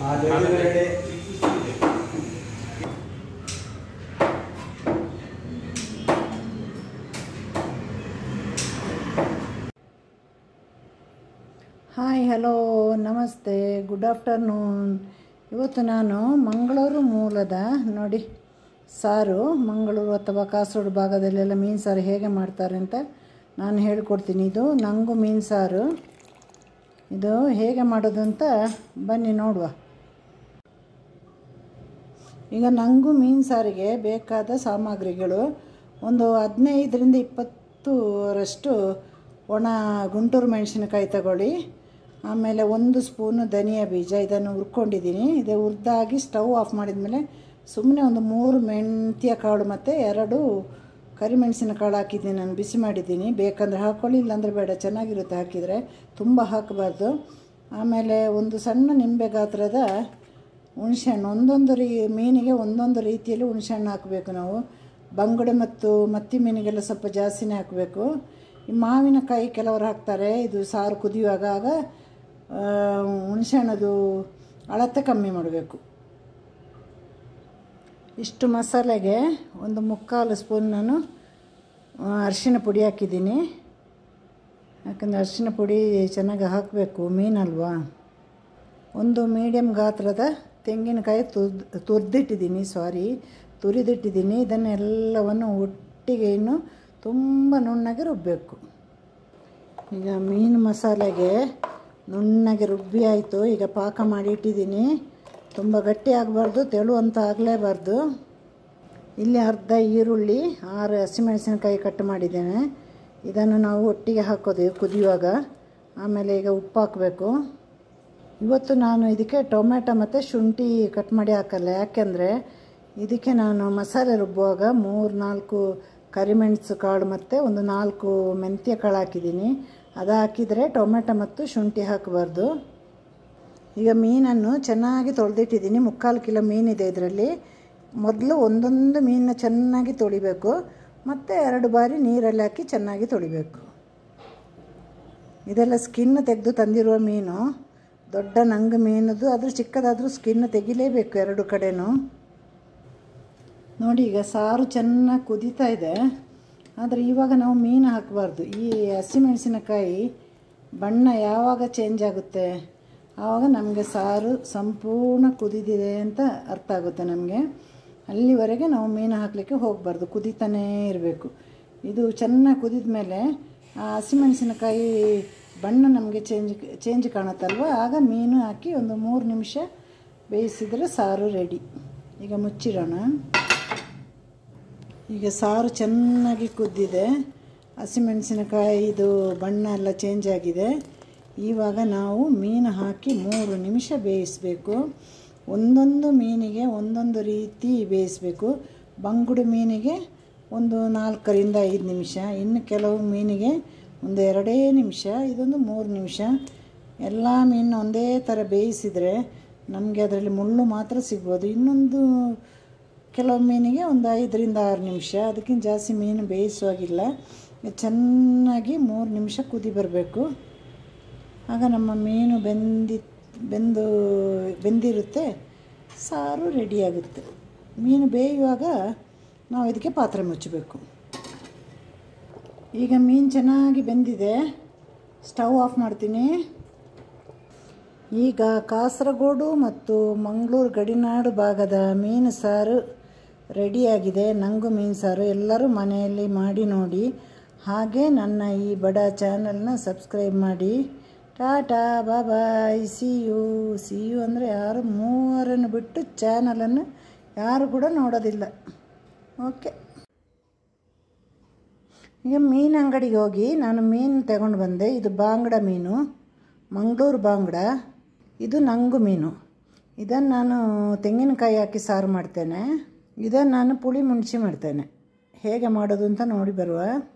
hi hello ನಮಸ್ತೆ good afternoon ಇವತ್ತು ನಾನು ಮಂಗಳೂರು ಮೂಲದ ನೋಡಿ ಸಾರು ಮಂಗಳೂರು ಅಥವಾ ಕಾಸರಗೋಡು ಭಾಗದಲ್ಲೆಲ್ಲ ಮೀನು ಸಾರು ಹೇಗೆ ಮಾಡ್ತಾರೆ ಅಂತ ನಾನು ಹೇಳ್ಕೊಡ್ತೀನಿ ಇದು ನನಗೂ ಮೀನು ಸಾರು ಇದು ಹೇಗೆ ಮಾಡೋದು ಅಂತ ಬನ್ನಿ ನೋಡುವ ಈಗ ನನಗೂ ಮೀನು ಸಾರಿಗೆ ಬೇಕಾದ ಸಾಮಗ್ರಿಗಳು ಒಂದು ಹದಿನೈದರಿಂದ ಇಪ್ಪತ್ತರಷ್ಟು ಒಣ ಗುಂಟೂರು ಮೆಣಸಿನಕಾಯಿ ತಗೊಳ್ಳಿ ಆಮೇಲೆ ಒಂದು ಸ್ಪೂನು ಧನಿಯಾ ಬೀಜ ಇದನ್ನು ಹುರ್ಕೊಂಡಿದ್ದೀನಿ ಇದು ಹುರಿದಾಗಿ ಸ್ಟವ್ ಆಫ್ ಮಾಡಿದ್ಮೇಲೆ ಸುಮ್ಮನೆ ಒಂದು ಮೂರು ಮೆಂತ್ಯ ಕಾಳು ಮತ್ತು ಎರಡು ಕರಿಮೆಣಸಿನ ಕಾಳು ಹಾಕಿದ್ದೀನಿ ನಾನು ಬಿಸಿ ಮಾಡಿದ್ದೀನಿ ಬೇಕಂದರೆ ಹಾಕ್ಕೊಳ್ಳಿ ಇಲ್ಲಾಂದರೆ ಬೇಡ ಚೆನ್ನಾಗಿರುತ್ತೆ ಹಾಕಿದರೆ ತುಂಬ ಹಾಕಬಾರ್ದು ಆಮೇಲೆ ಒಂದು ಸಣ್ಣ ನಿಂಬೆ ಗಾತ್ರದ ಹುಣಸೆಹಣ್ಣು ಒಂದೊಂದು ರೀ ಮೀನಿಗೆ ಒಂದೊಂದು ರೀತಿಯಲ್ಲಿ ಹುಣಸೆಹಣ್ಣು ಹಾಕಬೇಕು ನಾವು ಬಂಗುಡೆ ಮತ್ತು ಮತ್ತಿ ಮೀನಿಗೆಲ್ಲ ಸ್ವಲ್ಪ ಜಾಸ್ತಿನೇ ಹಾಕಬೇಕು ಈ ಮಾವಿನಕಾಯಿ ಕೆಲವರು ಹಾಕ್ತಾರೆ ಇದು ಸಾರು ಕುದಿಯುವಾಗ ಆಗ ಹುಣಸೆಹಣ್ಣದು ಅಳತೆ ಕಮ್ಮಿ ಮಾಡಬೇಕು ಇಷ್ಟು ಮಸಾಲೆಗೆ ಒಂದು ಮುಕ್ಕಾಲು ಸ್ಪೂನ್ ನಾನು ಅರಿಶಿಣ ಪುಡಿ ಹಾಕಿದ್ದೀನಿ ಯಾಕಂದರೆ ಅರಿಶಿಣ ಪುಡಿ ಚೆನ್ನಾಗಿ ಹಾಕಬೇಕು ಮೀನಲ್ವಾ ಒಂದು ಮೀಡಿಯಮ್ ಗಾತ್ರದ ತೆಂಗಿನಕಾಯಿ ತುರ್ದು ತುರಿದಿಟ್ಟಿದ್ದೀನಿ ಸಾರಿ ತುರಿದಿಟ್ಟಿದ್ದೀನಿ ಇದನ್ನೆಲ್ಲವನ್ನು ಒಟ್ಟಿಗೆ ಇನ್ನು ತುಂಬ ನುಣ್ಣಗೆ ರುಬ್ಬಬೇಕು ಈಗ ಮೀನು ಮಸಾಲೆಗೆ ನುಣ್ಣಗೆ ರುಬ್ಬಿ ಆಯಿತು ಈಗ ಪಾಕ ಮಾಡಿ ಇಟ್ಟಿದ್ದೀನಿ ತುಂಬ ಗಟ್ಟಿ ಆಗಬಾರ್ದು ತೆಳು ಅಂತ ಆಗಲೇಬಾರ್ದು ಇಲ್ಲಿ ಅರ್ಧ ಈರುಳ್ಳಿ ಆರು ಹಸಿಮೆಣಸಿನಕಾಯಿ ಕಟ್ ಮಾಡಿದ್ದೇನೆ ಇದನ್ನು ನಾವು ಒಟ್ಟಿಗೆ ಹಾಕೋದು ಕುದಿಯುವಾಗ ಆಮೇಲೆ ಈಗ ಉಪ್ಪು ಹಾಕಬೇಕು ಇವತ್ತು ನಾನು ಇದಕ್ಕೆ ಟೊಮೆಟೊ ಮತ್ತು ಶುಂಠಿ ಕಟ್ ಮಾಡಿ ಹಾಕಲ್ಲ ಯಾಕೆಂದರೆ ಇದಕ್ಕೆ ನಾನು ಮಸಾಲೆ ರುಬ್ಬುವಾಗ ಮೂರು ನಾಲ್ಕು ಕರಿಮೆಣಸು ಕಾಳು ಮತ್ತು ಒಂದು ನಾಲ್ಕು ಮೆಂತ್ಯ ಕಾಳು ಹಾಕಿದ್ದೀನಿ ಅದು ಹಾಕಿದರೆ ಟೊಮೆಟೊ ಮತ್ತು ಶುಂಠಿ ಹಾಕಬಾರ್ದು ಈಗ ಮೀನನ್ನು ಚೆನ್ನಾಗಿ ತೊಳೆದಿಟ್ಟಿದ್ದೀನಿ ಮುಕ್ಕಾಲು ಕಿಲೋ ಮೀನಿದೆ ಇದರಲ್ಲಿ ಮೊದಲು ಒಂದೊಂದು ಮೀನನ್ನ ಚೆನ್ನಾಗಿ ತೊಳಿಬೇಕು ಮತ್ತು ಎರಡು ಬಾರಿ ನೀರಲ್ಲಿ ಹಾಕಿ ಚೆನ್ನಾಗಿ ತೊಳಿಬೇಕು ಇದೆಲ್ಲ ಸ್ಕಿನ್ ತೆಗೆದು ತಂದಿರುವ ಮೀನು ದೊಡ್ಡ ನಂಗೆ ಮೀನದು ಅದ್ರ ಚಿಕ್ಕದಾದರೂ ಸ್ಕಿನ್ ತೆಗಿಲೇಬೇಕು ಎರಡು ಕಡೆನೂ ನೋಡಿ ಈಗ ಸಾರು ಚೆನ್ನಾಗಿ ಕುದೀತಾ ಇದೆ ಆದರೆ ಇವಾಗ ನಾವು ಮೀನು ಹಾಕಬಾರ್ದು ಈ ಹಸಿಮೆಣಸಿನಕಾಯಿ ಬಣ್ಣ ಯಾವಾಗ ಚೇಂಜ್ ಆಗುತ್ತೆ ಆವಾಗ ನಮಗೆ ಸಾರು ಸಂಪೂರ್ಣ ಕುದಿದಿದೆ ಅಂತ ಅರ್ಥ ಆಗುತ್ತೆ ನಮಗೆ ಅಲ್ಲಿವರೆಗೆ ನಾವು ಮೀನು ಹಾಕಲಿಕ್ಕೆ ಹೋಗಬಾರ್ದು ಕುದೀತಾನೇ ಇರಬೇಕು ಇದು ಚೆನ್ನಾಗಿ ಕುದಿದ ಮೇಲೆ ಆ ಹಸಿಮೆಣಸಿನಕಾಯಿ ಬಣ್ಣ ನಮಗೆ ಚೇಂಜ್ ಚೇಂಜ್ ಕಾಣುತ್ತಲ್ವ ಆಗ ಮೀನು ಹಾಕಿ ಒಂದು ಮೂರು ನಿಮಿಷ ಬೇಯಿಸಿದರೆ ಸಾರು ರೆಡಿ ಈಗ ಮುಚ್ಚಿಡೋಣ ಈಗ ಸಾರು ಚೆನ್ನಾಗಿ ಕುದ್ದಿದೆ ಹಸಿಮೆಣಸಿನಕಾಯಿದು ಬಣ್ಣ ಎಲ್ಲ ಚೇಂಜ್ ಆಗಿದೆ ಇವಾಗ ನಾವು ಮೀನು ಹಾಕಿ ಮೂರು ನಿಮಿಷ ಬೇಯಿಸಬೇಕು ಒಂದೊಂದು ಮೀನಿಗೆ ಒಂದೊಂದು ರೀತಿ ಬೇಯಿಸಬೇಕು ಬಂಗುಡು ಮೀನಿಗೆ ಒಂದು ನಾಲ್ಕರಿಂದ ಐದು ನಿಮಿಷ ಇನ್ನು ಕೆಲವು ಮೀನಿಗೆ ಒಂದು ಎರಡೇ ನಿಮಿಷ ಇದೊಂದು ಮೂರು ನಿಮಿಷ ಎಲ್ಲ ಮೀನು ಒಂದೇ ಥರ ಬೇಯಿಸಿದರೆ ನಮಗೆ ಅದರಲ್ಲಿ ಮುಳ್ಳು ಮಾತ್ರ ಸಿಗ್ಬೋದು ಇನ್ನೊಂದು ಕೆಲವು ಮೀನಿಗೆ ಒಂದು ಐದರಿಂದ ಆರು ನಿಮಿಷ ಅದಕ್ಕಿಂತ ಜಾಸ್ತಿ ಮೀನು ಬೇಯಿಸುವಾಗಿಲ್ಲ ಚೆನ್ನಾಗಿ ಮೂರು ನಿಮಿಷ ಕುದಿ ಬರಬೇಕು ಆಗ ನಮ್ಮ ಮೀನು ಬೆಂದಿ ಬೆಂದು ಬೆಂದಿರುತ್ತೆ ಸಾರು ರೆಡಿಯಾಗುತ್ತೆ ಮೀನು ಬೇಯುವಾಗ ನಾವು ಇದಕ್ಕೆ ಪಾತ್ರೆ ಮುಚ್ಚಬೇಕು ಈಗ ಮೀನು ಚೆನ್ನಾಗಿ ಬೆಂದಿದೆ ಸ್ಟವ್ ಆಫ್ ಮಾಡ್ತೀನಿ ಈಗ ಕಾಸರಗೋಡು ಮತ್ತು ಮಂಗಳೂರು ಗಡಿನಾಡು ಭಾಗದ ಮೀನು ಸಾರು ರೆಡಿಯಾಗಿದೆ ನಂಗು ಮೀನು ಸಾರು ಎಲ್ಲರೂ ಮನೆಯಲ್ಲಿ ಮಾಡಿ ನೋಡಿ ಹಾಗೆ ನನ್ನ ಈ ಬಡ ಚಾನಲ್ನ ಸಬ್ಸ್ಕ್ರೈಬ್ ಮಾಡಿ tata bye see you see you ಅಂದರೆ ಯಾರು ಮೂವರನ್ನು ಬಿಟ್ಟು ಚಾನಲನ್ನು ಯಾರು ಕೂಡ ನೋಡೋದಿಲ್ಲ ಓಕೆ ಈಗ ಮೀನು ಅಂಗಡಿಗೆ ಹೋಗಿ ನಾನು ಮೀನು ತಗೊಂಡು ಬಂದೆ ಇದು ಬಾಂಗಡ ಮೀನು ಮಂಗಳೂರು ಬಾಂಗಡ ಇದು ನಂಗು ಮೀನು ಇದನ್ನು ನಾನು ತೆಂಗಿನಕಾಯಿ ಹಾಕಿ ಸಾರು ಮಾಡ್ತೇನೆ ಇದನ್ನು ನಾನು ಪುಳಿ ಮುಣ್ಸಿ ಮಾಡ್ತೇನೆ ಹೇಗೆ ಮಾಡೋದು ಅಂತ ನೋಡಿ ಬರುವ